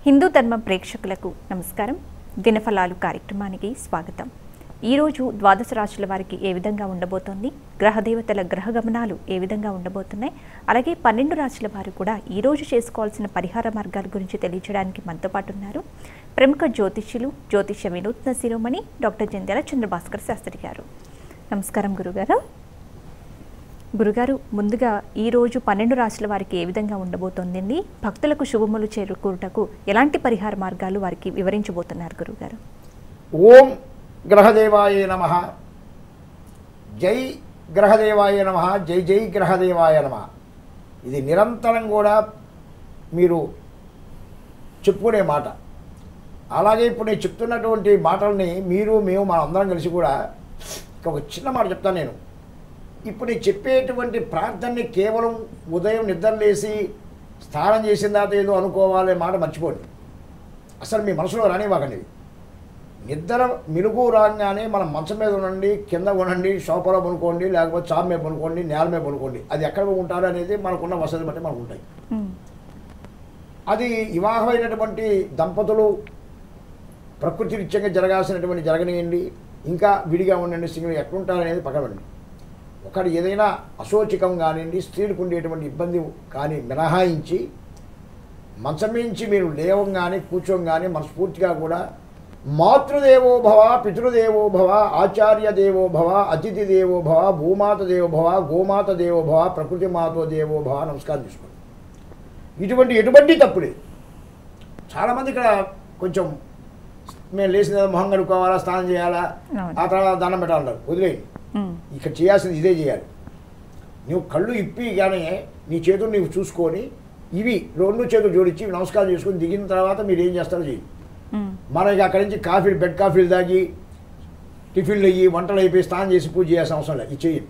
హిందూ ధర్మ ప్రేక్షకులకు నమస్కారం దినఫలాలు కార్యక్రమానికి స్వాగతం ఈరోజు ద్వాదశ రాశుల వారికి ఏ విధంగా ఉండబోతోంది గ్రహదేవతల గ్రహ గమనాలు ఏ విధంగా ఉండబోతున్నాయి అలాగే పన్నెండు రాశుల వారు కూడా ఈరోజు చేసుకోవాల్సిన పరిహార మార్గాల గురించి తెలియజేయడానికి మనతో పాటు ఉన్నారు ప్రముఖ జ్యోతిష్యులు జ్యోతిష వినూత్న శిరోమణి డాక్టర్ జంధ్యాల చంద్రభాస్కర్ శాస్త్రి గారు నమస్కారం గురుగారు గురుగారు ముందుగా ఈ రోజు పన్నెండు రాశుల వారికి ఏ విధంగా ఉండబోతోందండి భక్తులకు శుభములు చేరుకూరుటకు ఎలాంటి పరిహార మార్గాలు వారికి వివరించబోతున్నారు గురుగారు ఓం గ్రహదేవాయ నమ జై గ్రహదేవాయ నమ జై జై గ్రహదేవాయ నమ ఇది నిరంతరం కూడా మీరు చెప్పుకునే మాట అలాగే ఇప్పుడు నేను చెప్తున్నటువంటి మాటల్ని మీరు మేము మన అందరం కలిసి కూడా ఒక చిన్న మాట చెప్తాను నేను ఇప్పుడు నేను చెప్పేటువంటి ప్రార్థనని కేవలం ఉదయం నిద్రలేసి స్నానం చేసిన తర్వాత ఏదో అనుకోవాలి మాట మర్చిపోండి అసలు మీ మనసులో రానివ్వకండి ఇది. నిద్ర మెలుగు రాగానే మనం మంచం మీద ఉండండి కింద ఉండండి సోఫాలో పనుకోండి లేకపోతే చాప్ మీద పనుకోండి నేల మీద పనుకోండి అది ఎక్కడ ఉంటారు అనేది మనకున్న వసతి బట్టి మనకు ఉంటాయి ఉమ్, అది వివాహమైనటువంటి దంపతులు ప్రకృతి రీత్యంగా జరగాల్సినటువంటి జరగనియండి ఇంకా విడిగా ఉండండి సింగిల్ ఎట్లుంటారనేది పక్కనండి ఒకటి ఏదైనా అశోచికం కానివ్వండి స్త్రీలకు ఉండేటువంటి ఇబ్బంది కానీ మినహాయించి మంచం మించి మీరు లేవంగానే కూర్చోంగానే మనస్ఫూర్తిగా కూడా మాతృదేవో భవ పితృదేవో భవ ఆచార్య దేవో భవ అతిథి దేవో భవ భూమాత దేవో భవ గోమాత దేవో భవ ప్రకృతి మాతో దేవో భవ నమస్కారం చేసుకోండి ఇటువంటి ఎటువంటి తప్పులే చాలామంది ఇక్కడ కొంచెం మేము లేచిన తర్వాత మొహం కడుక్కోవాలా స్నానం చేయాలా అవును. ఆ తర్వాత దండం పెట్టాలన్నారు వదిలేయండి ఉమ్, ఇక్కడ చేయాల్సింది ఇదే చేయాలి నువ్వు కళ్ళు ఇప్పి కానీ నీ చేతులు నీవు చూసుకొని ఇవి రెండు చేతులు జోడించి నమస్కారం చేసుకొని దిగిన తర్వాత మీరు ఏం చేస్తారో చేయండి ఉమ్, మనం ఇక అక్కడి నుంచి కాఫీలు బెడ్ కాఫీలు తాగి టిఫిన్లు అయ్యి వంటలు అయిపోయి స్నానం చేసి పూజ చేయాల్సిన అవసరం లేదు ఇది చేయండి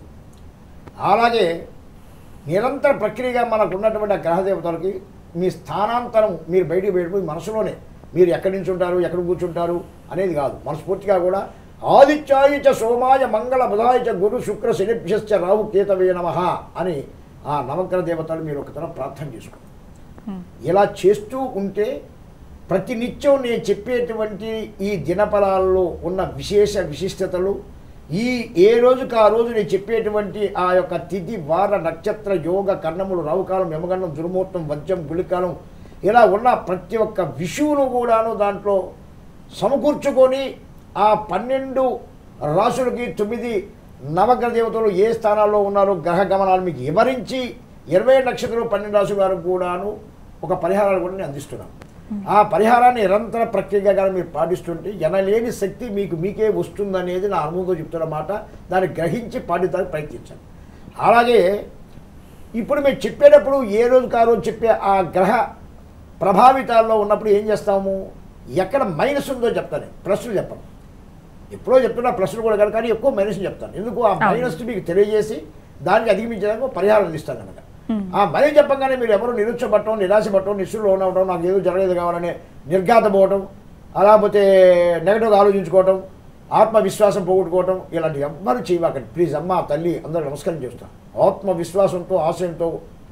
అలాగే నిరంతర ప్రక్రియగా మనకు ఉన్నటువంటి ఆ గ్రహదేవతలకి మీ స్థానాంతరం మీరు బయటికి వెళ్ళిపోయి మనసులోనే మీరు ఎక్కడి నుంచి ఉంటారు ఎక్కడ కూర్చుంటారు అనేది కాదు మనస్ఫూర్తిగా కూడా ఆదిత్యాయ చ సోమాయ మంగళ బుధాయ చ గురు శుక్ర శనిభ్యశ్చ రాహు కేతవే నమ అని ఆ నవగ్రహ దేవతలు మీరు ఒకతర ప్రార్థన చేసుకోండి ఉమ్, ఇలా చేస్తూ ఉంటే ప్రతినిత్యం నేను చెప్పేటువంటి ఈ దినఫలాల్లో ఉన్న విశేష విశిష్టతలు ఈ ఏ రోజుకి ఆ రోజు నేను చెప్పేటువంటి ఆ యొక్క తిథి వార నక్షత్ర యోగ కర్ణములు రావుకాలం యమగండం దుర్ముహూర్తం వజ్రం గుళికాలం ఇలా ఉన్న ప్రతి ఒక్క విషువును కూడాను దాంట్లో సమకూర్చుకొని ఆ పన్నెండు రాసులకి తొమ్మిది నవగ్రహ దేవతలు ఏ స్థానాల్లో ఉన్నారో గ్రహ గమనాలు మీకు వివరించి ఇరవై నక్షత్రాలు పన్నెండు రాసుల వారికి కూడాను ఒక పరిహారాలు కూడా నేను అందిస్తున్నాను ఆ పరిహారాన్ని నిరంతర ప్రక్రియగా కానీ మీరు పాటిస్తుంటే ఎనలేని శక్తి మీకు మీకే వస్తుందనేది నా అనుభవంతో చెప్తున్న మాట దాన్ని గ్రహించి పాటించడానికి ప్రయత్నించండి అలాగే ఇప్పుడు మేము చెప్పేటప్పుడు ఏ రోజుకి ఆ రోజు చెప్పే ఆ గ్రహ ప్రభావితాల్లో ఉన్నప్పుడు ఏం చేస్తాము ఎక్కడ మైనస్ ఉందో చెప్తాను ప్లస్లు చెప్పను ఎప్పుడో చెప్తున్నా ప్లస్లు కూడా కాదు కానీ ఎక్కువ మైనస్ చెప్తాను ఎందుకు ఆ అవును. మైనస్ మీకు తెలియజేసి దానికి అధిగమించడానికి ఒక పరిహారం అందిస్తాను కనుక ఉమ్, ఆ మరీ చెప్పగానే మీరు ఎవరు నిరుత్సపట్టడం నిరాశపట్టడం నిస్సులో ఉండవడం నాకు ఏదో జరగలేదు కావాలనే నిర్ఘాతపోవటం అలాపోతే నెగటివ్గా ఆలోచించుకోవటం ఆత్మవిశ్వాసం పోగొట్టుకోవటం ఇలాంటి ఎవ్వరు చేయవాకండి ప్లీజ్ అమ్మ తల్లి అందరూ నమస్కారం చేస్తాను ఆత్మవిశ్వాసంతో ఆశయంతో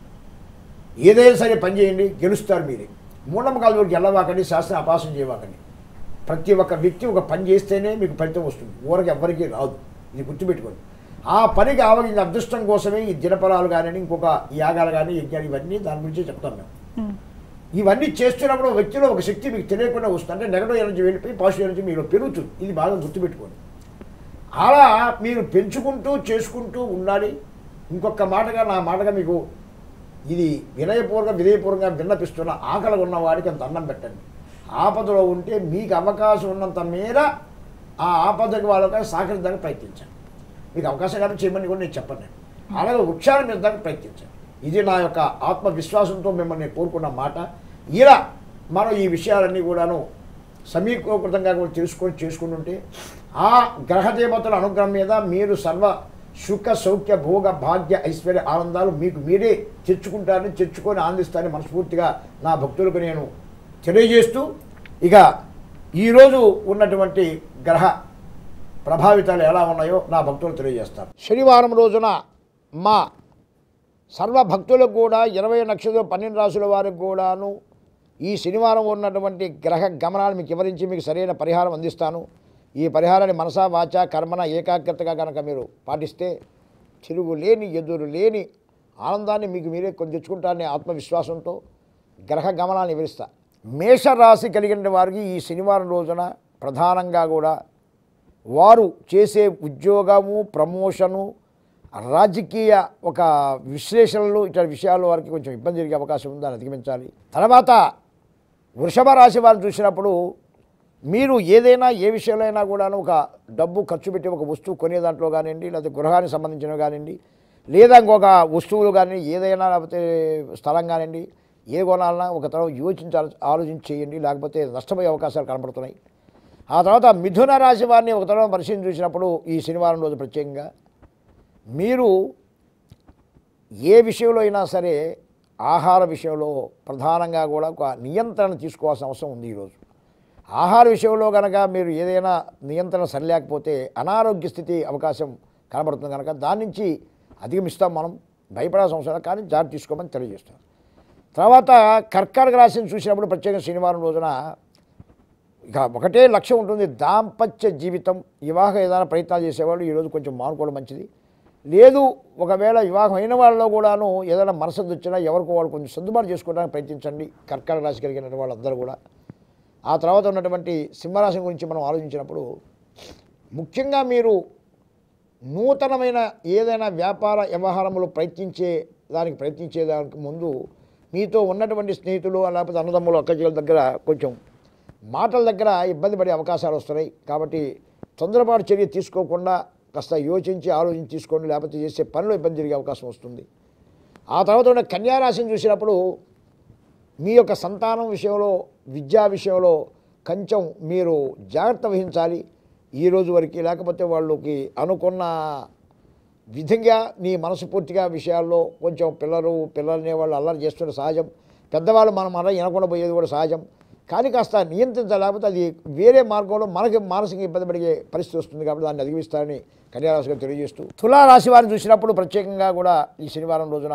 ఏదైనా సరే పని చేయండి గెలుస్తారు మీరే మూఢనమ్మకాల వరకు వెళ్ళవాకండి శాస్త్రం అపాసం చేయవాకండి ప్రతి ఒక్క వ్యక్తి ఒక పని చేస్తేనే మీకు ఫలితం వస్తుంది ఊరికి ఎవ్వరికీ రాదు ఇది గుర్తుపెట్టుకోండి ఆ పనికి ఆవగించిన అదృష్టం కోసమే ఈ దినఫలాలు కానీ ఇంకొక యాగాలు కానీ యజ్ఞాలు ఇవన్నీ దాని గురించి చెప్తాం మేము ఉమ్, ఇవన్నీ చేస్తున్నప్పుడు ఒక వ్యక్తిలో ఒక శక్తి మీకు తెలియకుండా వస్తుంది అంటే నెగటివ్ ఎనర్జీ వెళ్ళిపోయి పాజిటివ్ ఎనర్జీ మీలో పెరుగుతుంది ఇది బాగా గుర్తుపెట్టుకోండి అలా మీరు పెంచుకుంటూ చేసుకుంటూ ఉండాలి ఇంకొక మాటగా నా మాటగా మీకు ఇది వినయపూర్వక విధేయపూర్వకంగా విన్నపిస్తున్న ఆకలి ఉన్న వాడికి అంత అన్నం పెట్టండి ఆపదలో ఉంటే మీకు అవకాశం ఉన్నంత మేర ఆ ఆపదకి వాళ్ళకి సహకరించడానికి ప్రయత్నించండి మీకు అవకాశం కాబట్టి చేయమని కూడా నేను చెప్పను నేను అలాగే వృక్షాలు మీద దానికి ప్రయత్నించండి ఇది నా యొక్క ఆత్మవిశ్వాసంతో మిమ్మల్ని నేను కోరుకున్న మాట ఇలా మనం ఈ విషయాలన్నీ కూడాను సమీకృతంగా కూడా తెలుసుకొని చేసుకుంటుంటే ఆ గ్రహదేవతల అనుగ్రహం మీద మీరు సర్వ సుఖ సౌఖ్య భోగ భాగ్య ఐశ్వర్య ఆనందాలు మీకు మీరే తెచ్చుకుంటారని తెచ్చుకొని ఆనందిస్తారని మనస్ఫూర్తిగా నా భక్తులకు నేను తెలియజేస్తూ ఇక ఈరోజు ఉన్నటువంటి గ్రహ ప్రభావితాలు ఎలా ఉన్నాయో నా భక్తులు తెలియజేస్తాను శనివారం రోజున మా సర్వ భక్తులకు కూడా ఇరవై నక్షత్రం పన్నెండు రాసుల వారికి కూడాను ఈ శనివారం ఉన్నటువంటి గ్రహ గమనాలు మీకు వివరించి మీకు సరైన పరిహారం అందిస్తాను ఈ పరిహారాన్ని మనసా వాచ కర్మన ఏకాగ్రతగా కనుక మీరు పాటిస్తే తిరుగు లేని ఎదురు లేని ఆనందాన్ని మీకు మీరే కొని తెచ్చుకుంటారనే ఆత్మవిశ్వాసంతో గ్రహ గమనాన్ని వివరిస్తా మేషరాశి కలిగిన వారికి ఈ శనివారం రోజున ప్రధానంగా కూడా వారు చేసే ఉద్యోగము ప్రమోషను రాజకీయ ఒక విశ్లేషణలు ఇతర విషయాల్లో వారికి కొంచెం ఇబ్బంది జరిగే అవకాశం ఉంది దాన్ని అధిగమించాలి తర్వాత వృషభ రాశి వారిని చూసినప్పుడు మీరు ఏదైనా ఏ విషయంలో అయినా కూడాను ఒక డబ్బు ఖర్చు పెట్టి ఒక వస్తువు కొనే దాంట్లో కానివ్వండి లేకపోతే గృహానికి సంబంధించినవి కానివ్వండి లేదా ఇంకొక వస్తువులు కానీ ఏదైనా లేకపోతే స్థలం కానివ్వండి ఏ కొనాలన్నా ఒక తర్వాత యోచించాలి ఆలోచించి చేయండి లేకపోతే నష్టపోయే అవకాశాలు కనబడుతున్నాయి ఆ తర్వాత మిథున రాశి వారిని ఒక తర్వాత పరిశీలన చూసినప్పుడు ఈ శనివారం రోజు ప్రత్యేకంగా మీరు ఏ విషయంలో అయినా సరే ఆహార విషయంలో ప్రధానంగా కూడా ఒక నియంత్రణ తీసుకోవాల్సిన అవసరం ఉంది ఈరోజు ఆహార విషయంలో కనుక మీరు ఏదైనా నియంత్రణ సరిలేకపోతే అనారోగ్య స్థితి అవకాశం కనబడుతుంది కనుక దాని నుంచి అధిగమిస్తాం మనం భయపడాల్సిన అవసరం లేదు, కానీ జాగ్రత్త తీసుకోమని తెలియజేస్తాం తర్వాత కర్కాటక రాశిని చూసినప్పుడు ప్రత్యేకంగా శనివారం రోజున ఇక ఒకటే లక్ష్యం ఉంటుంది దాంపత్య జీవితం వివాహం ఏదైనా ప్రయత్నాలు చేసేవాళ్ళు ఈరోజు కొంచెం మానుకోవడం మంచిది లేదు ఒకవేళ వివాహం అయిన వాళ్ళలో కూడాను ఏదైనా మనసద్దు వచ్చినా ఎవరికో వాళ్ళు కొంచెం సర్దుబాటు చేసుకోవడానికి ప్రయత్నించండి కర్కాటక రాశి కలిగిన వాళ్ళందరూ కూడా ఆ తర్వాత ఉన్నటువంటి సింహరాశి గురించి మనం ఆలోచించినప్పుడు ముఖ్యంగా మీరు నూతనమైన ఏదైనా వ్యాపార వ్యవహారములు ప్రయత్నించే దానికి ప్రయత్నించే దానికి ముందు మీతో ఉన్నటువంటి స్నేహితులు లేకపోతే అన్నదమ్ములు అక్కచెల దగ్గర కొంచెం మాటల దగ్గర ఇబ్బంది పడే అవకాశాలు వస్తున్నాయి కాబట్టి తొందరపాటు చర్య తీసుకోకుండా కాస్త యోచించి ఆలోచించి తీసుకోండి లేకపోతే చేసే పనిలో ఇబ్బంది జరిగే అవకాశం వస్తుంది ఆ తర్వాత ఉన్న కన్యారాశిని చూసినప్పుడు మీ యొక్క సంతానం విషయంలో విద్యా విషయంలో కొంచెం మీరు జాగ్రత్త వహించాలి ఈ రోజు వరకు లేకపోతే వాళ్ళకి అనుకున్న విధంగా నీ మనసు పూర్తిగా విషయాల్లో కొంచెం పిల్లలు పిల్లలనే వాళ్ళు అల్లరి చేస్తుంటే సహజం పెద్దవాళ్ళు మనం అలా వినకుండా పోయేది కూడా సహజం కానీ కాస్త నియంత్రించాలి లేకపోతే అది వేరే మార్గంలో మనకి మానసిక ఇబ్బంది పడే పరిస్థితి వస్తుంది కాబట్టి దాన్ని అధిగమిస్తారని కన్యారాశి గారు తెలియజేస్తూ తులారాశి వారిని చూసినప్పుడు ప్రత్యేకంగా కూడా ఈ శనివారం రోజున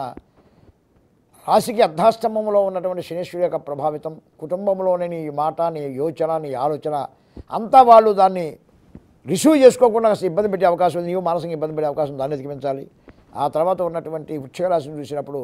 రాశికి అర్ధాష్టమంలో ఉన్నటువంటి శనేశ్వరి యొక్క ప్రభావితం కుటుంబంలోని నీ మాట నీ యోచన నీ ఆలోచన అంతా వాళ్ళు దాన్ని రిసీవ్ చేసుకోకుండా కాస్త ఇబ్బంది పెట్టే అవకాశం ఉంది నీవు మానసికంగా ఇబ్బంది పడే అవకాశం ఉంది, దాన్ని అధిగమించాలి ఆ తర్వాత ఉన్నటువంటి వృక్షిక రాశిని చూసినప్పుడు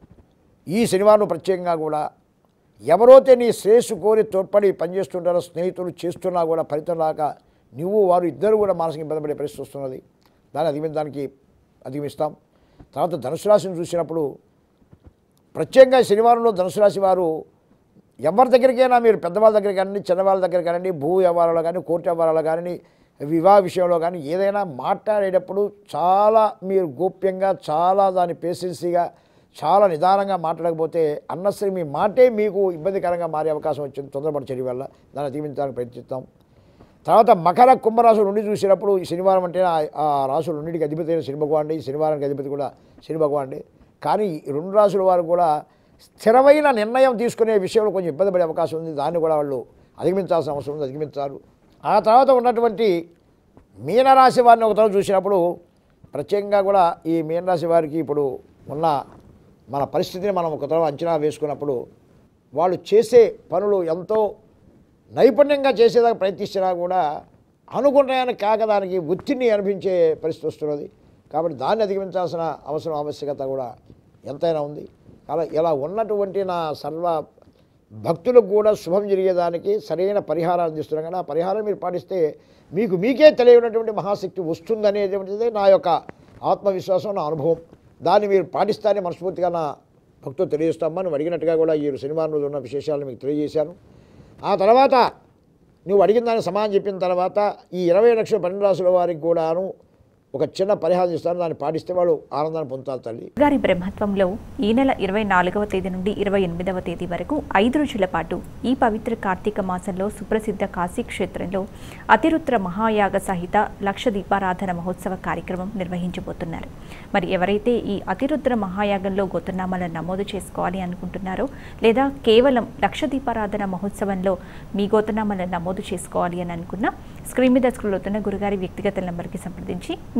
ఈ శనివారం ప్రత్యేకంగా కూడా ఎవరైతే నీ శ్రేయస్సు కోరి తోడ్పడి పనిచేస్తుంటారో స్నేహితులు చేస్తున్నా కూడా ఫలితం రాక నువ్వు వారు ఇద్దరు కూడా మానసిక ఇబ్బంది పడే పరిస్థితి వస్తున్నది దాన్ని అధిగమించడానికి అధిగమిస్తాం తర్వాత ధనుసు రాశిని చూసినప్పుడు ప్రత్యేకంగా శనివారంలో ధనుసు రాశి వారు ఎవరి దగ్గరికైనా మీరు పెద్దవాళ్ళ దగ్గర కానీ చిన్నవాళ్ళ దగ్గర కానీ భూ వ్యవహారాలు కానీ కోర్టు వ్యవహారాలు కానీ వివాహ విషయంలో కానీ ఏదైనా మాట్లాడేటప్పుడు చాలా మీరు గోప్యంగా చాలా దాని పేషెన్సీగా చాలా నిదానంగా మాట్లాడకపోతే అన్నసరి మీ మాటే మీకు ఇబ్బందికరంగా మారే అవకాశం వచ్చింది తొందరపడి చర్య వల్ల దాన్ని అధిగమించడానికి ప్రయత్నిస్తాం తర్వాత మకర కుంభరాశులు నుండి చూసినప్పుడు ఈ శనివారం అంటే ఆ- ఆ రాసులు రెండింటికి అధిపతి అయిన శని భగవానుడే ఈ శనివారానికి అధిపతి కూడా శని భగవానుడే కానీ ఈ రెండు రాసుల వారు కూడా స్థిరమైన నిర్ణయం తీసుకునే విషయంలో కొంచెం ఇబ్బంది పడే అవకాశం ఉంది దాన్ని కూడా వాళ్ళు అధిగమించాల్సిన అవసరం ఉంది అధిగమించారు ఆ తర్వాత ఉన్నటువంటి మీనరాశి వారిని ఒక తర్వాత చూసినప్పుడు ప్రత్యేకంగా కూడా ఈ మీనరాశి వారికి ఇప్పుడు ఉన్న మన పరిస్థితిని మనం ఒక తర్వాత అంచనా వేసుకున్నప్పుడు వాళ్ళు చేసే పనులు ఎంతో నైపుణ్యంగా చేసేదాకా ప్రయత్నించినా కూడా అనుకున్నాయని కాక దానికి ఒత్తిడిని అనిపించే పరిస్థితి వస్తున్నది కాబట్టి దాన్ని అధిగమించాల్సిన అవసరం ఆవశ్యకత కూడా ఎంతైనా ఉంది అలా ఇలా ఉన్నటువంటి నా సర్వ భక్తులకు కూడా శుభం జరిగేదానికి సరైన పరిహారాలు అందిస్తున్నాం కానీ ఆ పరిహారం మీరు పాటిస్తే మీకు మీకే తెలియనటువంటి మహాశక్తి వస్తుందనేటువంటిదే నా యొక్క ఆత్మవిశ్వాసం నా అనుభవం దాన్ని మీరు పాటిస్తారని మనస్ఫూర్తిగా నా భక్తులు తెలియజేస్తామని నువ్వు అడిగినట్టుగా కూడా ఈ శనివారం రోజు ఉన్న విశేషాలను మీకు తెలియజేశాను ఆ తర్వాత నువ్వు అడిగిన దానికి సమాధానం చెప్పిన తర్వాత ఈ ఇరవై లక్షల పన్నెండు రాసుల వారికి కూడాను ఒక చిన్న పరిహారం ఇస్తాను దాన్ని పాటిస్తే వాళ్ళు ఆనందాన్ని పొందుతారు తల్లి గారి బ్రహ్మత్వంలో ఈ నెల ఇరవై నాలుగవ తేదీ నుండి ఇరవై ఎనిమిదవ తేదీ వరకు ఐదు రోజుల పాటు ఈ పవిత్ర కార్తీక మాసంలో సుప్రసిద్ధ కాశీ క్షేత్రంలో అతిరుద్ర మహాయాగ సహిత లక్ష దీపారాధన మహోత్సవ కార్యక్రమం నిర్వహించబోతున్నారు మరి ఎవరైతే ఈ అతిరుద్ర మహాయాగంలో గోతనామాలను నమోదు చేసుకోవాలి అనుకుంటున్నారో లేదా కేవలం లక్ష దీపారాధన మహోత్సవంలో మీ గోతనామాలను నమోదు చేసుకోవాలి అని అనుకున్న స్క్రీన్ మీద స్క్రోల్ అవుతున్న గురుగారి వ్యక్తిగత నెంబర్కి సంప్రదించి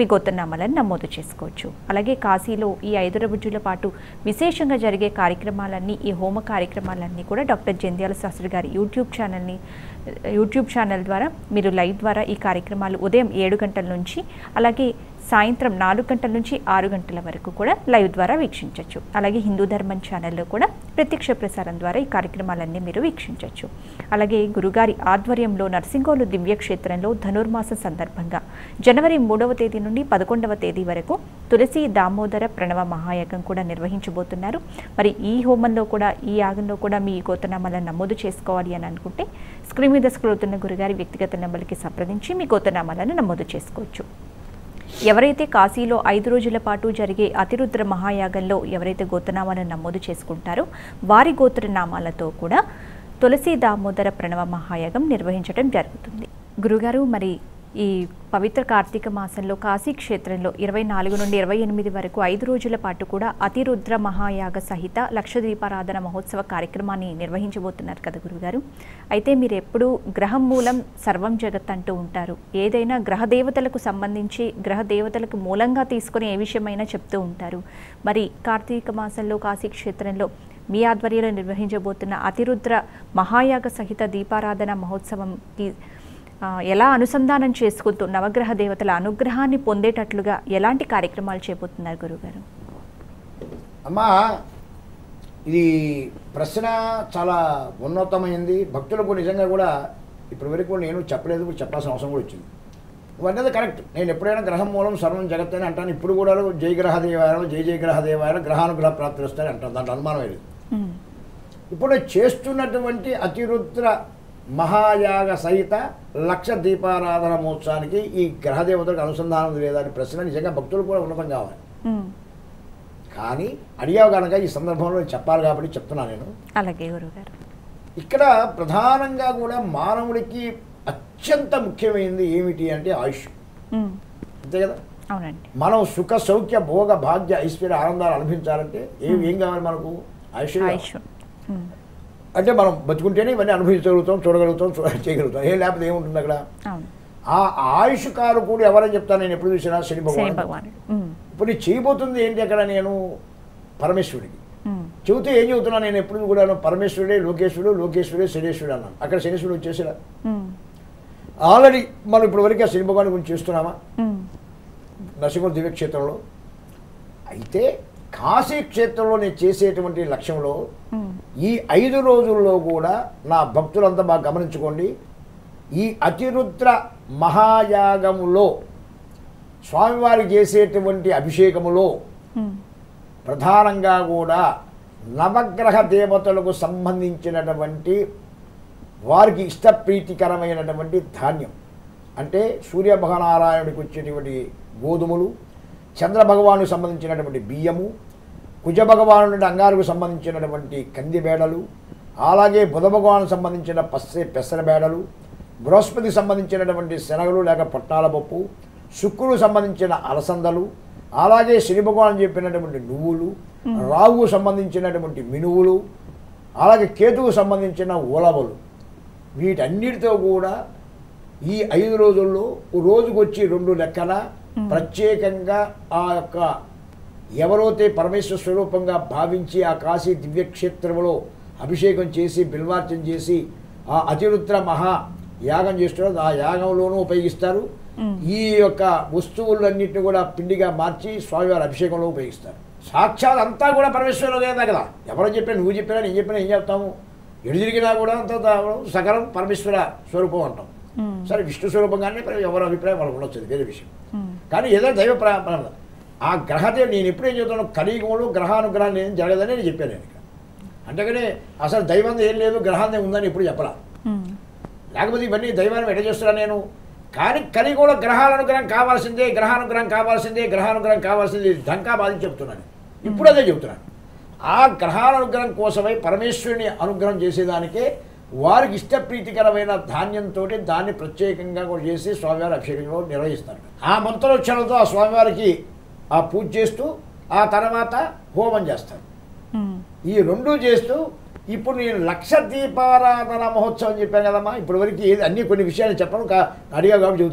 మీ గోత్రనామాలను నమోదు చేసుకోవచ్చు అలాగే కాశీలో ఈ ఐదు రోజుల పాటు విశేషంగా జరిగే కార్యక్రమాలన్నీ ఈ హోమ కార్యక్రమాలన్నీ కూడా డాక్టర్ జంధ్యాల శాస్త్రి గారి యూట్యూబ్ ఛానల్ని యూట్యూబ్ ఛానల్ ద్వారా మీరు లైవ్ ద్వారా ఈ కార్యక్రమాలు ఉదయం ఏడు గంటల నుంచి అలాగే సాయంత్రం నాలుగు గంటల నుంచి ఆరు గంటల వరకు కూడా లైవ్ ద్వారా వీక్షించవచ్చు అలాగే హిందూ ధర్మం ఛానల్లో కూడా ప్రత్యక్ష ప్రసారం ద్వారా ఈ కార్యక్రమాలన్నీ మీరు వీక్షించవచ్చు అలాగే గురుగారి ఆధ్వర్యంలో నర్సింగోలు దివ్యక్షేత్రంలో ధనుర్మాసం సందర్భంగా జనవరి మూడవ తేదీ నుండి పదకొండవ తేదీ వరకు తులసి దామోదర ప్రణవ మహాయాగం కూడా నిర్వహించబోతున్నారు మరి ఈ హోమంలో కూడా ఈ యాగంలో కూడా మీ గోతనామాలను నమోదు చేసుకోవాలి అని అనుకుంటే స్క్రీన్ మీద స్క్రోల్ అవుతున్న గురుగారి వ్యక్తిగత నెంబర్కి సంప్రదించి మీ గోతనామాలను నమోదు చేసుకోవచ్చు ఎవరైతే కాశీలో ఐదు రోజుల పాటు జరిగే అతిరుద్ర మహాయాగంలో ఎవరైతే గోత్రనామాలను నమోదు చేసుకుంటారో వారి గోత్రనామాలతో కూడా తులసి దామోదర ప్రణవ మహాయాగం నిర్వహించడం జరుగుతుంది గురుగారు మరి ఈ పవిత్ర కార్తీక మాసంలో కాశీ క్షేత్రంలో ఇరవై నాలుగు నుండి ఇరవై ఎనిమిది వరకు ఐదు రోజుల పాటు కూడా అతిరుద్ర మహాయాగ సహిత లక్ష దీపారాధన మహోత్సవ కార్యక్రమాన్ని నిర్వహించబోతున్నారు కదా గురుగారు అయితే మీరు ఎప్పుడూ గ్రహం మూలం సర్వం జగత్ అంటూ ఉంటారు ఏదైనా గ్రహ దేవతలకు సంబంధించి గ్రహ దేవతలకు మూలంగా తీసుకొని ఏ విషయమైనా చెప్తూ ఉంటారు మరి కార్తీక మాసంలో కాశీ క్షేత్రంలో మీ ఆధ్వర్యంలో నిర్వహించబోతున్న అతిరుద్ర మహాయాగ సహిత దీపారాధన మహోత్సవంకి ఆ, ఎలా అనుసంధానం చేసుకుంటూ నవగ్రహ దేవతల అనుగ్రహాన్ని పొందేటట్లుగా ఎలాంటి కార్యక్రమాలు చేపడుతున్నారు గురుగారు అమ్మా ఇది ప్రశ్న చాలా ఉన్నతమైంది భక్తులకు నిజంగా కూడా ఇప్పటి వరకు నేను చెప్పలేదు ఇప్పుడు చెప్పాల్సిన అవసరం కూడా వచ్చింది ఇవన్నీ కరెక్ట్ నేను ఎప్పుడైనా గ్రహం మూలం సర్వం జగత్ అని అంటాను ఇప్పుడు కూడా జై గ్రహ దేవాలయం జై జై గ్రహ దేవాలయం గ్రహానుగ్రహ ప్రాప్తి వస్తాయని అంటాను దాంట్లో అనుమానం లేదు ఉమ్, ఇప్పుడు చేస్తున్నటువంటి అతిరుద్ర మహాయాగ సహిత లక్ష దీపారాధన మహోత్సవానికి ఈ గ్రహదేవతలకు అనుసంధానం లేదా అని ప్రశ్న నిజంగా భక్తులు కూడా ఉన్నతం కావాలి ఉమ్, కానీ అడిగావు కనుక ఈ సందర్భంలో నేను చెప్పాలి కాబట్టి చెప్తున్నాను నేను అలాగే గురుగారు ఇక్కడ ప్రధానంగా కూడా మానవుడికి అత్యంత ముఖ్యమైనది ఏమిటి అంటే ఆయుష్ ఉమ్, అంతే కదా అవునండి మనం సుఖ సౌఖ్య భోగ భాగ్య ఐశ్వర్య ఆనందాలు అనుభవించాలంటే ఏం ఏం కావాలి మనకు ఆయుష్ కావాలి. ఆయుష్ ఉమ్, అంటే మనం బతుకుంటేనే ఇవన్నీ అనుభవించగలుగుతాం చూడగలుగుతాం చూ చేయగలుగుతాం ఏం లేకపోతే ఏముంటుంది అక్కడ అవును ఆ ఆయుష్ కారకుడు ఎవరని చెప్తాను నేను ఎప్పుడు చూసినా శని శని భగవాన్ భగవానుడు ఉమ్, ఇప్పుడు నేను చేయబోతుంది ఏంటి అక్కడ నేను పరమేశ్వరుడికి ఉమ్, చెబితే ఏం చెబుతున్నా నేను ఎప్పుడు కూడా లోకేశ్వరుడే లోకేశ్వరుడు లోకేశ్వరుడే శనేశ్వరుడు అన్నాను అక్కడ శనేశ్వరుడు వచ్చేసిరా ఉమ్, ఆల్రెడీ మనం ఇప్పుడు వరకు ఆ శని భగవాన్ గురించి చేస్తున్నామా ఉమ్, నరసింహ దివ్యక్షేత్రంలో అయితే కాశీ క్షేత్రంలో నేను చేసేటువంటి లక్ష్యంలో ఉమ్, ఈ ఐదు రోజుల్లో కూడా నా భక్తులంతా బాగా గమనించుకోండి ఈ అతిరుద్ర మహాయాగములో స్వామివారికి చేసేటువంటి అభిషేకములో ఉమ్, ప్రధానంగా కూడా నవగ్రహ దేవతలకు సంబంధించినటువంటి వారికి ఇష్టప్రీతికరమైనటువంటి ధాన్యం అంటే సూర్య భగనారాయణుడికి వచ్చేటువంటి గోధుమలు చంద్ర భగవానుకు సంబంధించినటువంటి బియ్యము కుజ భగవానుడి అంగాలకు సంబంధించినటువంటి కందిబేడలు అలాగే బుధ భగవానుకు సంబంధించిన పస్సె పెసరబేడలు బృహస్పతికి సంబంధించినటువంటి శనగలు లేక పొట్టాల పప్పు శుక్రుడు సంబంధించిన అలసందలు అలాగే శని భగవాన్ చెప్పినటువంటి నువ్వులు రావుకు సంబంధించినటువంటి మినువులు అలాగే కేతువుకు సంబంధించిన ఉలవలు వీటన్నిటితో కూడా ఈ ఐదు రోజుల్లో రోజుకు వచ్చి రెండు లెక్కన ప్రత్యేకంగా ఆ యొక్క ఎవరైతే పరమేశ్వర స్వరూపంగా భావించి ఆ కాశీ దివ్యక్షేత్రంలో అభిషేకం చేసి బిల్వార్చన చేసి ఆ అతిరుద్ర మహా యాగం చేస్తున్నారు ఆ యాగంలోనూ ఉపయోగిస్తారు మ్మ్. ఈ యొక్క వస్తువులన్నింటినీ కూడా పిండిగా మార్చి స్వామివారి అభిషేకంలో ఉపయోగిస్తారు సాక్షాత్ అంతా కూడా పరమేశ్వరుడే కదా ఎవరో చెప్పినా నువ్వు చెప్పినా నేను చెప్పినా ఏం చెప్తాము ఎడు తిరిగినా కూడా అంత సకలం పరమేశ్వర స్వరూపం అంటాం ఉమ్, సరే విష్ణు స్వరూపంగానే మరి ఎవరి అభిప్రాయం వాళ్ళకు ఉండొచ్చు అది వేరే విషయం ఉమ్, కానీ ఏదో దైవ ప్రా- ప్రా- ఆ గ్రహదే నేను ఎప్పుడేం చెప్తాను కలియుగంలో గ్రహానుగ్రహాలు ఏం జరగదని నేను చెప్పాను నేను ఇక అంతేగాని అసలు దైవం ఏం లేదు గ్రహాన్ని ఉందని ఎప్పుడు చెప్పలా ఉమ్, లేకపోతే ఇవన్నీ దైవాన్ని ఎట చేస్తున్నా నేను కానీ కలియుగంలో గ్రహానుగ్రహం కావాల్సిందే గ్రహానుగ్రహం కావాల్సిందే గ్రహానుగ్రహం కావాల్సిందే దంకా బాధి చెప్తున్నాను ఇప్పుడు అదే చెబుతున్నాను ఆ గ్రహానుగ్రహం కోసమై పరమేశ్వరుని అనుగ్రహం చేసేదానికే వారికి ఇష్టప్రీతికరమైన ధాన్యంతో దాన్ని ప్రత్యేకంగా కూడా చేసి స్వామివారి అభిషేకంలో నిర్వహిస్తారు ఆ మంత్రోచ్చరణతో ఆ స్వామివారికి ఆ పూజ చేస్తూ ఆ తర్వాత హోమం చేస్తారు ఉమ్, ఈ రెండు చేస్తూ ఇప్పుడు నేను లక్ష దీపారాధన మహోత్సవం చెప్పాను కదమ్మా ఇప్పటి వరకు ఏది అన్ని కొన్ని విషయాలు చెప్పను కా అడిగా కాబట్టి చెబుతాను నేను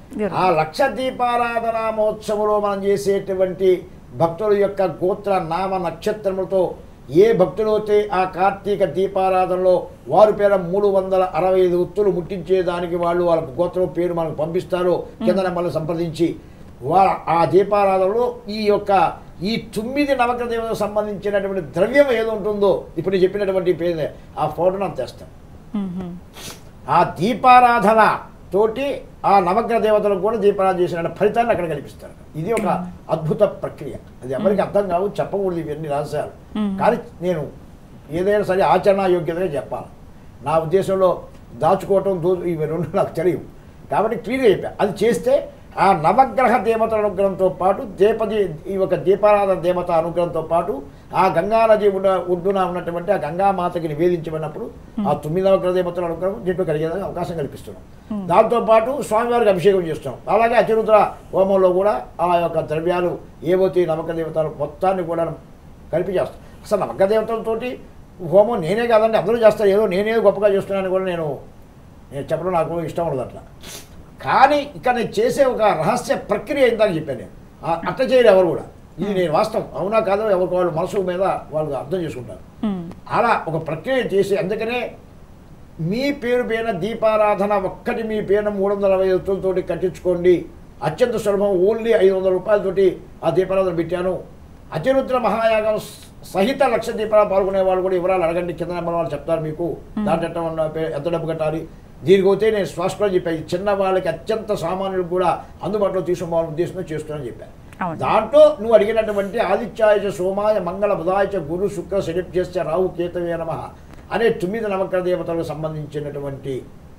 Very ఆ లక్ష దీపారాధన మహోత్సవంలో మనం చేసేటువంటి భక్తుల యొక్క గోత్ర నామ నక్షత్రములతో ఏ భక్తులైతే ఆ కార్తీక దీపారాధనలో వారి పేర మూడు వందల అరవై ఐదు ఉత్తులు ముట్టించేదానికి వాళ్ళు వాళ్ళ గోత్రం పేరు మనకు పంపిస్తారో కింద మమ్మల్ని సంప్రదించి వాళ్ళ ఆ దీపారాధనలో ఈ యొక్క ఈ తొమ్మిది నవగ్రహ దేవతలకు సంబంధించినటువంటి ద్రవ్యం ఏదో ఉంటుందో ఇప్పుడు నేను చెప్పినటువంటి పేరు ఆ ఫోటోను అంత తెస్తాం మ్మ్. ఆ దీపారాధన తోటి ఆ నవగ్రహ దేవతలకు కూడా దీపారాధన చేసిన ఫలితాన్ని అక్కడ కల్పిస్తారు ఇది ఒక అద్భుత ప్రక్రియ అది ఎవరికి అర్థం కావు చెప్పకూడదు ఇవన్నీ రహస్యాలు మ్మ్. కానీ నేను ఏదైనా సరే ఆచరణ యోగ్యతగా చెప్పాలి నా ఉద్దేశంలో దాచుకోవటం దో ఇవి రెండు నాకు తెలియవు కాబట్టి క్లియర్గా చెప్పా అది చేస్తే ఆ నవగ్రహ దేవతల అనుగ్రహంతో పాటు దీపది ఈ యొక్క దీపారాధన దేవత అనుగ్రహంతో పాటు ఆ గంగా నది ఉన్న ఒడ్డున ఉన్నటువంటి ఆ గంగామాతకి నివేదించబడినప్పుడు ఆ తొమ్మిది నవగ్రహ దేవతల అనుగ్రహం దీంట్లో కలిగేదానికి అవకాశం కల్పిస్తున్నాం దాంతోపాటు స్వామివారికి అభిషేకం చేస్తున్నాం అలాగే అతిరుద్ర హోమంలో కూడా ఆ యొక్క ద్రవ్యాలు ఏవైతే నవగ్రహ దేవతలు మొత్తాన్ని కూడా కలిపి చేస్తాం అసలు నవగ్రహ దేవతలతోటి హోమం నేనే కాదండి అందరూ చేస్తారు ఏదో నేనే గొప్పగా చేస్తున్నాను కూడా నేను నేను చెప్పడం నాకు ఇష్టం ఉండదు అట్లా కానీ ఇక్కడ నేను చేసే ఒక రహస్య ప్రక్రియ ఇందాక చెప్పాను నేను ఆ- అట్ట చేయరు ఎవరు కూడా ఇది నేను వాస్తవం అవునా కాదో ఎవరికి వాళ్ళు మనసు మీద వాళ్ళు అర్థం చేసుకుంటారు మ్మ్. అలా ఒక ప్రక్రియ చేసి అందుకనే మీ పేరు పైన దీపారాధన ఒక్కటి మీ పైన మూడు వందల అరవై ఒత్తులతోటి కట్టించుకోండి అత్యంత సులభం ఓన్లీ ఐదు వందల రూపాయలతోటి ఆ దీపారాధన పెట్టాను అతిరుద్ర మహాయాగం సహిత లక్ష దీపాలు పాల్గొనే వాళ్ళు కూడా వివరాలు అడగండి కింద నెంబర్ వాళ్ళు చెప్తారు మీకు దాంట్లో ఎట్ట ఉన్న పే- ఎంత డబ్బు కట్టాలి దీనికి పోతే నేను స్పష్టంగా చెప్పాను ఈ చిన్న వాళ్ళకి అత్యంత సామాన్యులకు కూడా అందుబాటులో తీసుకోవాలని ఉద్దేశంతో చేస్తున్నానని చెప్పాను అవును. దాంట్లో నువ్వు అడిగినటువంటి ఆదిత్యాయ సోమాయ మంగళ బుధాయచ గురు శుక్ర శనిప్ చేస్తే రాహు కేతవే నమ అనే తొమ్మిది నవగ్రహ దేవతలకు సంబంధించినటువంటి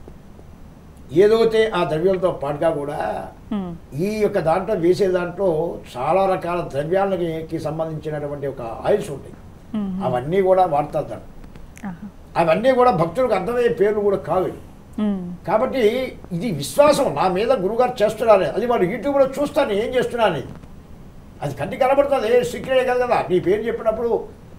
ఏదైతే ఆ ద్రవ్యాలతో పాటుగా కూడా మ్మ్. ఈ యొక్క దాంట్లో వేసే దాంట్లో చాలా రకాల ద్రవ్యాలకి సంబంధించినటువంటి ఒక ఆయిల్స్ ఉంటాయి మ్మ్. అవన్నీ కూడా వాడతారు దాంట్లో ఆహా. అవన్నీ కూడా భక్తులకు అర్థమయ్యే పేర్లు కూడా కావు ఇవి. మ్మ్. కాబట్టి ఇది విశ్వాసం నా మీద గురుగారు చేస్తున్నాను అది వాడు యూట్యూబ్లో చూస్తాను ఏం చేస్తున్నాను ఇది అది కంటికి కనబడుతుంది ఏ సీక్రెట్ కాదు కదా నీ పేరు చెప్పినప్పుడు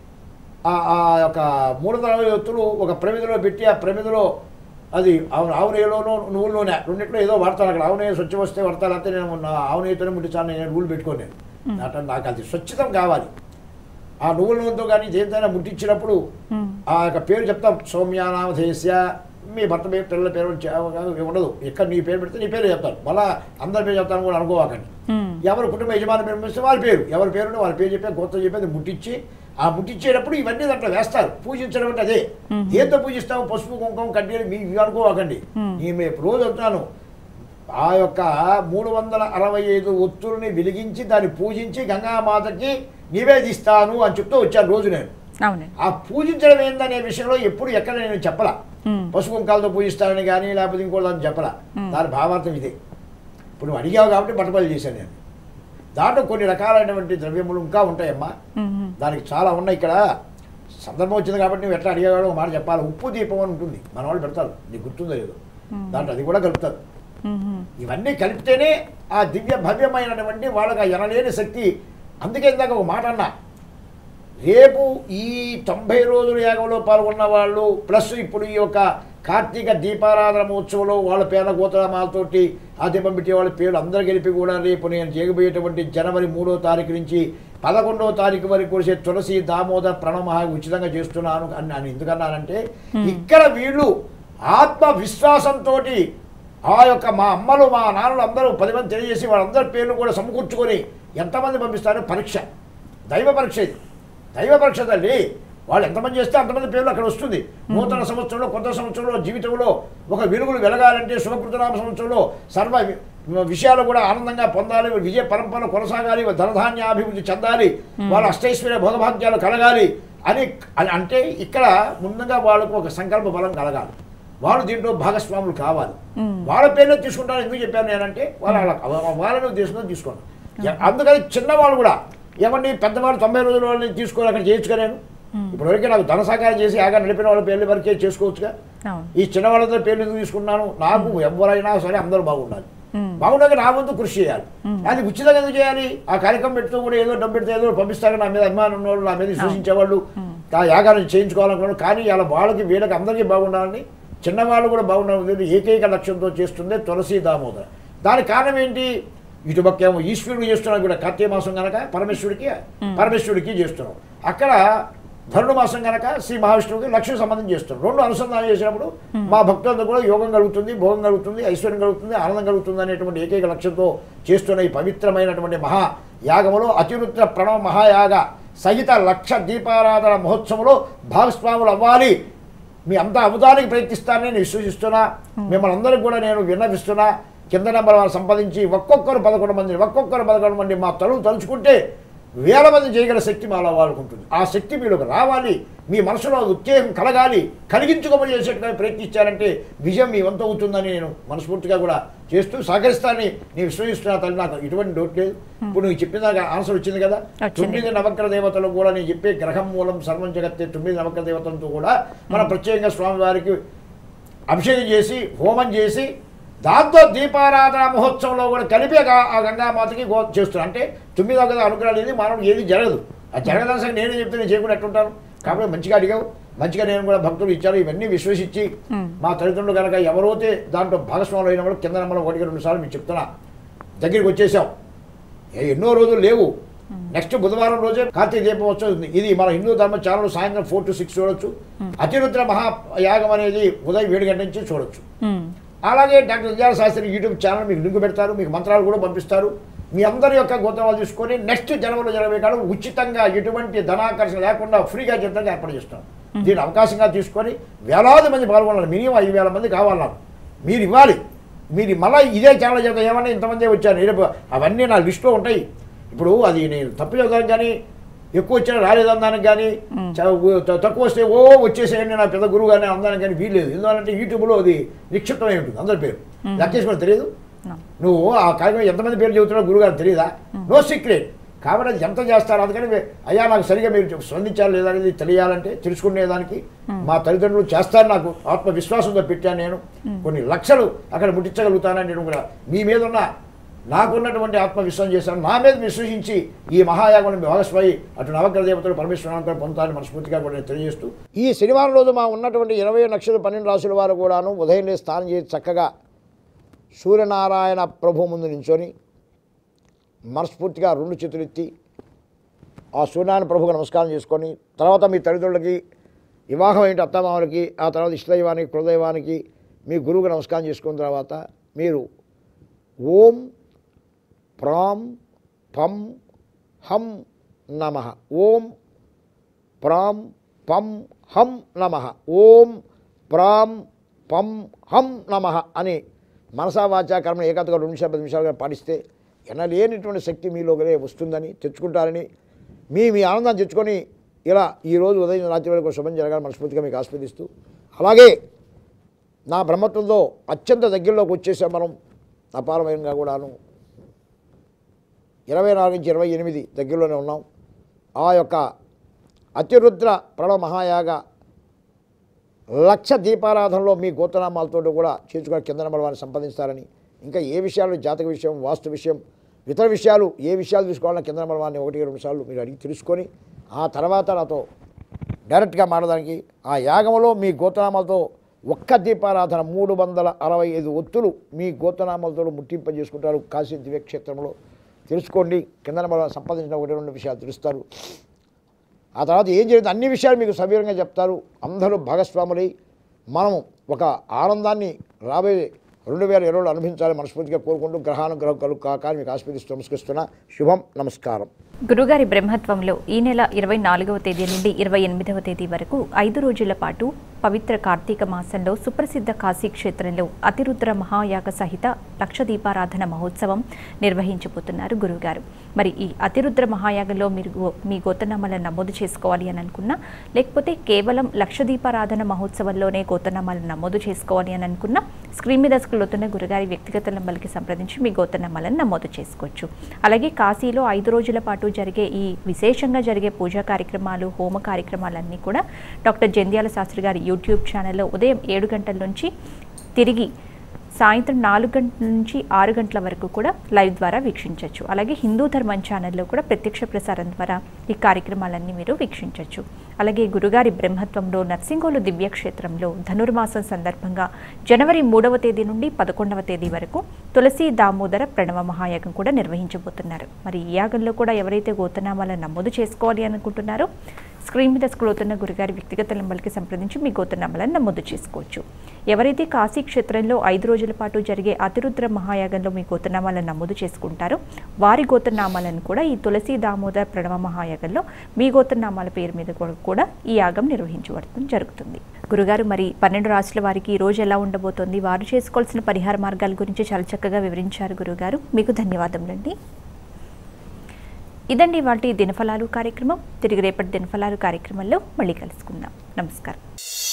ఆ ఆ యొక్క మూడు వందల అరవై ఒత్తులు ఒక ప్రమిదలో పెట్టి ఆ ప్రమిదలో అది ఆవు ఆవు నెయ్యిలోనూ నువ్వుల నూనె రెండిట్లో ఏదో వాడతాను అక్కడ ఆవు నెయ్యి స్వచ్ఛ వస్తే వాడతాను అంతే నేను నా ఆవు నెయ్యితోనే ముట్టించాను నేను రూల్ పెట్టుకోను నేను నాట నాకు అది స్వచ్ఛతం కావాలి ఆ నువ్వుల నూనెతో కానీ దేనితోనైనా ముట్టించినప్పుడు మ్మ్. ఆ యొక్క పేరు చెప్తాం సౌమ్యానామధేస్య మీ భర్త పేరు పిల్లల పేరు చే- ఉండదు ఎక్కడ నీ పేరు పెడితే నీ పేరు చెప్తాను మళ్ళా అందరి పేరు చెప్తాను కూడా అనుకోవాకండి మ్మ్. ఎవరు కుటుంబ యజమాని పేరు పంపిస్తే వాళ్ళ పేరు ఎవరి పేరు ఉంటే వాళ్ళ పేరు చెప్పి గోత్రం చెప్పి అది ముట్టించి ఆ ముట్టించేటప్పుడు ఇవన్నీ దాంట్లో వేస్తారు పూజించడం అంటే అదే మ్మ్. ఏంతో పూజిస్తాము పసుపు కుంకుమ కడ్డీలు మీ ఇవి అనుకోవాకండి మ్మ్. నేను రోజు అంటున్నాను ఆ యొక్క మూడు వందల అరవై ఐదు ఒత్తుల్ని వెలిగించి దాన్ని పూజించి గంగామాతకి నివేదిస్తాను అని చెప్తూ వచ్చాను రోజు నేను అవునండి ఆ పూజించడం ఏందనే విషయంలో ఎప్పుడు ఎక్కడ నేను చెప్పలా మ్మ్. పసుపు కుంకాలతో పూజిస్తానని కానీ లేకపోతే ఇంకో దాన్ని చెప్పలా మ్మ్. దాని భావార్థం ఇదే ఇప్పుడు నువ్వు అడిగావు కాబట్టి బట్టపల్లి చేశాను నేను దాంట్లో కొన్ని రకాలైనటువంటి ద్రవ్యములు ఇంకా ఉంటాయమ్మా మ్మ్. దానికి చాలా ఉన్నాయి ఇక్కడ సందర్భం వచ్చింది కాబట్టి నువ్వు ఎట్లా అడిగేవాడు ఒక మాట చెప్పాలి ఉప్పు దీపం అని ఉంటుంది మన వాళ్ళు పెడతారు నీకు గుర్తుందో లేదో మ్మ్. దాంట్లో అది కూడా కలుపుతారు మ్మ్. ఇవన్నీ కలిపితేనే ఆ దివ్య భవ్యమైనటువంటి వాళ్ళకి ఆ ఎనలేని శక్తి అందుకే ఇందాక ఒక మాట అన్నా రేపు ఈ తొంభై రోజుల యాగంలో పాల్గొన్న వాళ్ళు ప్లస్ ఇప్పుడు ఈ యొక్క కార్తీక దీపారాధన మహోత్సవంలో వాళ్ళ పేర్ల గోత్రనామాలతోటి ఆ దీపం పెట్టే వాళ్ళ పేర్లు అందరు కలిపి కూడా రేపు నేను చేయబోయేటువంటి జనవరి మూడో తారీఖు నుంచి పదకొండవ తారీఖు వరకు కురిసే తులసి దామోదర్ ప్రణమహ ఉచితంగా చేస్తున్నాను అని నేను ఎందుకన్నానంటే ఇక్కడ వీళ్ళు ఆత్మ విశ్వాసంతో ఆ యొక్క మా అమ్మలు మా నాన్నలు అందరూ పది మంది తెలియజేసి వాళ్ళందరి పేర్లు కూడా సమకూర్చుకొని ఎంతమంది పంపిస్తారో పరీక్ష దైవ పరీక్ష ఇది దైవ పరీక్ష తల్లి వాళ్ళు ఎంతమంది చేస్తే అంతమంది పేర్లు అక్కడ వస్తుంది నూతన సంవత్సరంలో కొత్త సంవత్సరంలో జీవితంలో ఒక వెలుగులు వెలగాలంటే శుభకృతనామ సంవత్సరంలో సర్వ వి- విషయాలు కూడా ఆనందంగా పొందాలి విజయ పరంపర కొనసాగాలి ధనధాన్యాభివృద్ధి చెందాలి వాళ్ళ అష్టైశ్వర్య భోగభాగ్యాలు కలగాలి అని అని అంటే ఇక్కడ ముందుగా వాళ్ళకు ఒక సంకల్ప బలం కలగాలి వాళ్ళు దీంట్లో భాగస్వాములు కావాలి మ్మ్. వాళ్ళ పేర్లు తీసుకుంటాను ఎందుకు చెప్పాను నేనంటే వాళ్ళ వాళ్ళ- వాళ్ళని ఉద్దేశంతో తీసుకోండి ఎ- అందుకని చిన్నవాళ్ళు కూడా ఏమండి పెద్దవాళ్ళు తొంభై రోజుల వాళ్ళని తీసుకొని అక్కడ చేయొచ్చుగా నేను ఇప్పుడు వరకే నాకు ధన సహకారం చేసి ఆగా నడిపిన వాళ్ళ పేర్లు వరకే చేసుకోవచ్చుగా అవును ఈ చిన్నవాళ్ళతో పేర్లు ఎందుకు తీసుకున్నాను నాకు ఎవరైనా సరే అందరూ బాగుండాలి మ్మ్. బాగుండగా నా వంతు కృషి చేయాలి అది ఉచితంగా ఎందుకు చేయాలి ఆ కార్యక్రమం పెడుతూ కూడా ఏదో డబ్బు పెడితే ఏదో పంపిస్తారు నా మీద అభిమానం ఉన్నవాళ్ళు నా మీద విశ్వసించేవాళ్ళు ఆ యాగాన్ని చేయించుకోవాలనుకున్నాను కానీ అలా వాళ్ళకి వీళ్ళకి అందరికీ బాగుండాలని చిన్నవాళ్ళు కూడా బాగుండాలని ఏకైక లక్ష్యంతో చేస్తుందే తులసి దామోదర దానికి కారణం ఏంటి ఇటుపక్క ఏమో ఈశ్వరుడు చేస్తున్నాం కూడా కార్తీక మాసం కనుక పరమేశ్వరుడికి పరమేశ్వరుడికి చేస్తున్నాం అక్కడ ధనుడు మాసం కనుక శ్రీ మహావిష్ణువుకి లక్ష్మి సంబంధం చేస్తున్నాం రెండు అనుసంధానం చేసినప్పుడు మా భక్తులందరూ కూడా యోగం కలుగుతుంది భోగం కలుగుతుంది ఐశ్వర్యం కలుగుతుంది ఆనందం కలుగుతుంది అనేటువంటి ఏకైక లక్ష్యంతో చేస్తున్న ఈ పవిత్రమైనటువంటి మహా యాగములో అతిరుద్ర ప్రణవ మహాయాగ సహిత లక్ష దీపారాధన మహోత్సవంలో భాగస్వాములు అవ్వాలి మీ అంతా అమృతానికి ప్రయత్నిస్తానని నేను విశ్వసిస్తున్నా మిమ్మల్ని అందరికి కూడా నేను విన్నవిస్తున్నా కింద నెంబర్ వాళ్ళు సంపాదించి ఒక్కొక్కరు పదకొండు మంది ఒక్కొక్కరు పదకొండు మంది మా తలువు తలుచుకుంటే వేల మంది చేయగల శక్తి మాలో వాళ్ళకుంటుంది ఆ శక్తి మీలోకి రావాలి మీ మనసులో ఉత్తేజం కలగాలి కలిగించుకోమని చేసేట్టుగా ప్రయత్నించారంటే విజయం మీ వంతు అవుతుందని నేను మనస్ఫూర్తిగా కూడా చేస్తూ సహకరిస్తానని నేను విశ్వసిస్తున్నా తల్లి నాకు ఎటువంటి డౌట్ లేదు ఇప్పుడు నువ్వు చెప్పిన దాకా ఆన్సర్ వచ్చింది కదా వచ్చింది. తొమ్మిది నవగ్ర దేవతలు కూడా నేను చెప్పే గ్రహం మూలం సర్వం జగత్తే తొమ్మిది నవగ్ర దేవతలతో కూడా మనం ప్రత్యేకంగా స్వామివారికి అభిషేకం చేసి హోమం చేసి దాంతో దీపారాధన మహోత్సవంలో కూడా కలిపి ఆ గా- ఆ గంగామాతకి గో చేస్తున్నాను అంటే తొమ్మిది వందల అనుగ్రహాలు అనేది మానవుడు ఏది జరగదు ఆ జరగదని సంగతి నేనే చెప్తే నేను చేయకుండా ఎట్టుంటాను కాబట్టి మంచిగా అడిగావు మంచిగా నేను కూడా భక్తులు ఇచ్చారు ఇవన్నీ విశ్వసించి మా తల్లిదండ్రులు కనుక ఎవరైతే దాంట్లో భాగస్వాములు అయిన వాళ్ళు కింద నెంబర్ ఒకటికి రెండు సార్లు మీకు చెప్తున్నా దగ్గరికి వచ్చేసాం ఏ- ఎన్నో రోజులు లేవు నెక్స్ట్ బుధవారం రోజే కార్తీక దీపోత్సవం ఉంది ఇది మన హిందూ ధర్మ ఛానల్ సాయంత్రం ఫోర్ టు సిక్స్ చూడొచ్చు అతిరుద్ర మహాయాగం అనేది ఉదయం ఏడు గంటల నుంచి చూడొచ్చు ఉమ్, అలాగే doctor Vijaya Shastri YouTube channel మీకు లింక్ పెడతారు మీకు మంత్రాలు కూడా పంపిస్తారు మీ అందరి యొక్క గోత్రాలు తీసుకొని నెక్స్ట్ జనవరిలో జరగబోయే కాలం ఉచితంగా ఎటువంటి ధనాకర్షణ లేకుండా ఫ్రీగా చిత్రంగా ఏర్పాటు చేస్తాం దీన్ని అవకాశంగా తీసుకొని వేలాది మంది పాల్గొనాలి మినిమం ఐదు వేల మంది కావాలి నాకు మీరు ఇవ్వాలి మీరు మళ్ళీ ఇదే ఛానల్ చేత ఏమన్నా ఇంతమంది వచ్చారు రేపు అవన్నీ నా లిస్టులో ఉంటాయి ఇప్పుడు అది నేను తప్పు చదువుతాను కానీ ఎక్కువ వచ్చినా రాలేదన్నానికి కానీ చ- ఊ- త- తక్కువ వస్తే ఓ వచ్చేసేయండి నా పెద్ద గురువు కానీ అందానికి కానీ వీల్లేదు ఎందుకంటే యూట్యూబ్లో అది నిక్షిప్తమై ఉంటుంది అందరి పేరు లక్కేశ్వరం తెలియదు no. నువ్వు ఆ కార్యక్రమం ఎంతమంది పేరు చెబుతున్నావు గురుగారు తెలియదా నో సీక్రెట్ కాబట్టి అది ఎంత చేస్తారు అందుకని వే- అయ్యా నాకు సరిగా మీరు స్పందించాలి లేదా అనేది తెలియాలంటే తెలుసుకునేదానికి మా తల్లిదండ్రులు చేస్తారు నాకు ఆత్మవిశ్వాసంతో పెట్టాను నేను కొన్ని లక్షలు అక్కడ ముట్టించగలుగుతానని నేను కూడా మీ మీద ఉన్న నాకున్నటువంటి ఆత్మవిశ్వాసం చేశాను నా మీద విశ్వసించి ఈ మహాయాగం భాగస్వాయి అటు నవగ్రహ దేవతలు పరమేశ్వరాన్ని పొందుతారని మనస్ఫూర్తిగా కూడా నేను తెలియజేస్తూ ఈ శనివారం రోజు మా ఉన్నటువంటి ఇరవై నక్షత్ర పన్నెండు రాసుల వారు కూడాను ఉదయం లేచి స్నానం చేసి చక్కగా సూర్యనారాయణ ప్రభు ముందు నించొని మనస్ఫూర్తిగా రెండు చేతులు ఎత్తి ఆ సూర్యనారాయణ ప్రభుకు నమస్కారం చేసుకొని తర్వాత మీ తల్లిదండ్రులకి వివాహం ఏంటి అత్తమామలకి ఆ తర్వాత ఇష్టదైవానికి కులదైవానికి మీ గురువుకు నమస్కారం చేసుకున్న తర్వాత మీరు ఓం ప్రాం పం హం నమ ఓం ప్రాం పం హం నమ ఓం ప్రాం పం హం నమ అని మనసా వాచా కర్మ ఏకాంతగా రెండు నిమిషాలు పది నిమిషాలుగా పాటిస్తే ఎనలేనిటువంటి శక్తి మీలోనే వస్తుందని తెచ్చుకుంటారని మీ మీ ఆనందాన్ని తెచ్చుకొని ఇలా ఈరోజు ఉదయం రాత్రి వరకు శుభం జరగాలని మనస్ఫూర్తిగా మీకు ఆస్వాదిస్తూ అలాగే నా బ్రహ్మత్వంతో అత్యంత దగ్గరలోకి వచ్చేసాం మనం అపారమయంగా కూడాను ఇరవై నాలుగు నుంచి ఇరవై ఎనిమిది దగ్గరలోనే ఉన్నాం ఆ యొక్క అతిరుద్ర ప్రణవ మహాయాగ లక్ష దీపారాధనలో మీ గోత్రనామాలతో కూడా చేర్చుకుని కింద నెంబర్ వారిని సంపాదిస్తారని ఇంకా ఏ విషయాలు జాతక విషయం వాస్తు విషయం ఇతర విషయాలు ఏ విషయాలు తీసుకోవాలన్నా కింద నెంబర్ వారిని ఒకటి రెండు సార్లు మీరు అడిగి తెలుసుకొని ఆ తర్వాత నాతో డైరెక్ట్గా మాట్లాడడానికి ఆ యాగంలో మీ గోత్రనామాలతో ఒక్క దీపారాధన మూడు వందల అరవై ఐదు ఒత్తులు మీ గోత్రనామాలతో ముట్టింపజేసుకుంటారు కాశీ దివ్యక్షేత్రంలో తెలుసుకోండి కింద నెంబర్ వారిని సంపాదించిన ఒకటి రెండు విషయాలు తెలుస్తారు ఆ తర్వాత ఏం జరిగింది అన్ని విషయాలు మీకు సవివరంగా చెప్తారు అందరూ భాగస్వాములై మనం ఒక ఆనందాన్ని రాబోయే రెండు వేల ఇరవైలో అనుభవించాలని మనస్ఫూర్తిగా కోరుకుంటూ గ్రహానుగ్రహం కలుగు కాక అని మీకు ఆస్వాదిస్తూ నమస్కరిస్తున్నా శుభం నమస్కారం గురుగారి బ్రహ్మత్వంలో ఈ నెల ఇరవై నాలుగవ తేదీ నుండి ఇరవై ఎనిమిదవ తేదీ వరకు ఐదు రోజుల పాటు పవిత్ర కార్తీక మాసంలో సుప్రసిద్ధ కాశీ క్షేత్రంలో అతిరుద్ర మహాయాగ సహిత లక్ష దీపారాధన మహోత్సవం నిర్వహించబోతున్నారు గురుగారు మరి ఈ అతిరుద్ర మహాయాగంలో మీరు గో- మీ గోతనామాలను నమోదు చేసుకోవాలి అని అనుకున్నా లేకపోతే కేవలం లక్ష దీపారాధన మహోత్సవంలోనే గోతనామాలను నమోదు చేసుకోవాలి అని అనుకున్నా స్క్రీన్ మీద స్క్రోల్ అవుతున్న గురుగారి వ్యక్తిగత నంబర్కి సంప్రదించి మీ గోతనామాలను నమోదు చేసుకోవచ్చు అలాగే కాశీలో ఐదు రోజుల పాటు జరిగే ఈ విశేషంగా జరిగే పూజా కార్యక్రమాలు హోమ కార్యక్రమాలన్నీ కూడా డాక్టర్ జంధ్యాల శాస్త్రి గారి యూట్యూబ్ ఛానల్లో ఉదయం ఏడు గంటల నుంచి తిరిగి సాయంత్రం నాలుగు గంటల నుంచి ఆరు గంటల వరకు కూడా లైవ్ ద్వారా వీక్షించవచ్చు అలాగే హిందూ ధర్మం ఛానల్లో కూడా ప్రత్యక్ష ప్రసారం ద్వారా ఈ కార్యక్రమాలన్నీ మీరు వీక్షించవచ్చు అలాగే గురుగారి బ్రహ్మత్వంలో నర్సింగోలు దివ్యక్షేత్రంలో ధనుర్మాసం సందర్భంగా జనవరి మూడవ తేదీ నుండి పదకొండవ తేదీ వరకు తులసి దామోదర ప్రణవ మహాయాగం కూడా నిర్వహించబోతున్నారు మరి ఈ యాగంలో కూడా ఎవరైతే గోతనామాలను నమోదు చేసుకోవాలి అనుకుంటున్నారో స్క్రీన్ మీద స్క్రోల్ అవుతున్న గురుగారి వ్యక్తిగత నంబర్కి సంప్రదించి మీ గోతనామాలను నమోదు చేసుకోవచ్చు ఎవరైతే కాశీ క్షేత్రంలో ఐదు రోజుల పాటు జరిగే అతిరుద్ర మహాయాగంలో మీ గోతనామాలను నమోదు చేసుకుంటారో వారి గోతనామాలను కూడా ఈ తులసి దామోదర ప్రణవ మహాయాగంలో మీ గోతనామాల పేరు మీద కూడా- కూడా ఈ యాగం నిర్వహించబడటం జరుగుతుంది గురుగారు మరి పన్నెండు రాశుల వారికి ఈ రోజు ఎలా ఉండబోతోంది వారు చేసుకోవాల్సిన పరిహార మార్గాల గురించి చాలా చక్కగా వివరించారు గురుగారు మీకు ధన్యవాదములండి ఇదండి వాటి దినఫలాలు కార్యక్రమం తిరిగి రేపటి దినఫలాలు కార్యక్రమంలో మళ్ళీ కలుసుకుందాం నమస్కారం